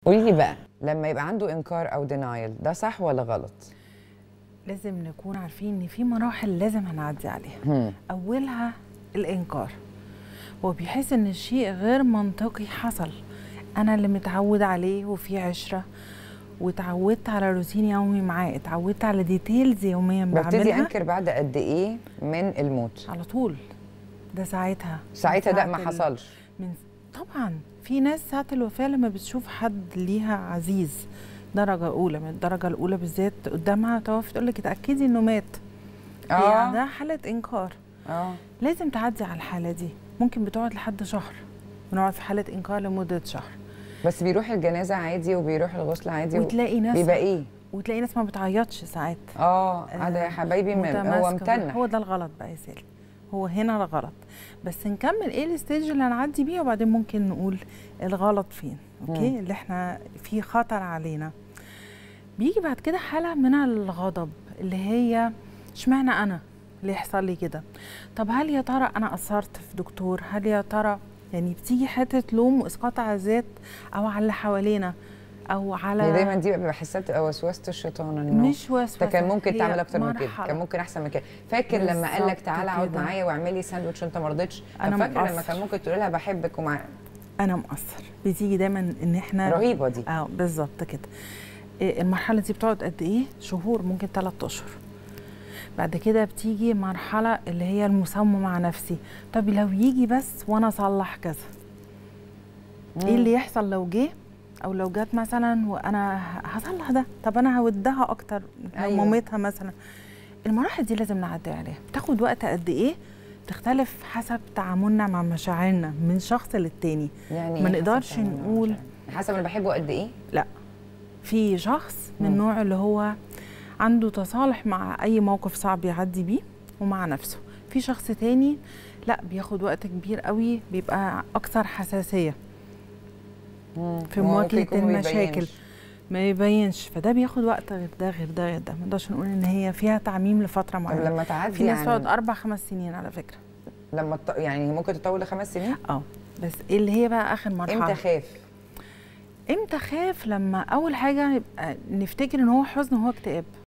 قولي لي بقى لما يبقى عنده انكار او دينايل ده صح ولا غلط لازم نكون عارفين ان في مراحل لازم هنعدي عليها هم. اولها الانكار هو بيحس ان الشيء غير منطقي حصل انا اللي متعود عليه وفي عشره واتعودت على روتين يومي معاه اتعودت على ديتيلز يوميا ببتدي بعملها انكر بعد قد ايه من الموت على طول ده ساعتها ساعتها ده من ما ساعة ال- حصلش من طبعا في ناس ساعة الوفاة لما بتشوف حد ليها عزيز درجة أولى من الدرجة الأولى بالذات قدامها توفى تقول لك اتأكدي إنه مات اه يعني ده حالة إنكار اه لازم تعدي على الحالة دي ممكن بتقعد لحد شهر بنقعد في حالة إنكار لمدة شهر بس بيروح الجنازه عادي وبيروح الغسل عادي و- وتلاقي ناس بيبقى ايه وتلاقي ناس ما بتعيطش ساعات اه هذا يا حبايبي م- هو متماسكة. متنح هو ده الغلط بقى يا سالي هو هنا الغلط بس نكمل ايه الستيج اللي هنعدي بيه وبعدين ممكن نقول الغلط فين اوكي مم. اللي احنا في خطر علينا بيجي بعد كده حاله من الغضب اللي هي اشمعنى انا اللي يحصل لي كده طب هل يا ترى انا قصرت في دكتور هل يا ترى يعني بتيجي حته لوم واسقاط على الذات او على اللي حوالينا او على هي دايما دي بحسها بتبقى وسوسه الشيطان انه مش وسوسه انت كان ممكن هي تعمل اكتر من كده مرحلة. كان ممكن احسن من كده فاكر لما قال لك بالظبط تعالى اقعد كده. معايا واعملي ساندوتش وانت ما رضيتش طب أنا فاكر لما مقصر. كان ممكن تقول لها بحبك ومع انا مقصر بتيجي دايما ان احنا رهيبه دي اه بالظبط كده إيه، المرحله دي بتقعد قد ايه شهور ممكن ثلاث اشهر بعد كده بتيجي مرحله اللي هي المساومه مع نفسي طب لو يجي بس وانا اصلح كذا ايه اللي يحصل لو جه او لو جت مثلا وانا ه- هصلح ده طب انا هودها اكتر لو أيوة. مامتها مثلا المراحل دي لازم نعدي عليها بتاخد وقت قد ايه تختلف حسب تعاملنا مع مشاعرنا من شخص للتاني يعني ما إيه نقدرش حسب تعاملنا نقول- مع المشاعر؟ حسب انا بحبه قد ايه في شخص من مم. النوع اللي هو عنده تصالح مع اي موقف صعب يعدي بيه ومع نفسه في شخص تاني لا بياخد وقت كبير قوي بيبقى اكثر حساسيه في هو ممكن مواجهة يكون ما المشاكل. بيبينش. ما يبينش فده بياخد وقت غير ده غير ده غير ده ما نقدرش نقول ان هي فيها تعميم لفتره طب معينه لما تعدي في ناس عن- تقعد اربع خمس سنين على فكره لما تط... يعني ممكن تطول لخمس سنين اه بس إيه اللي هي بقى اخر مرحله امتى خاف امتى خاف لما اول حاجه يبقى نفتكر ان هو حزن وهو اكتئاب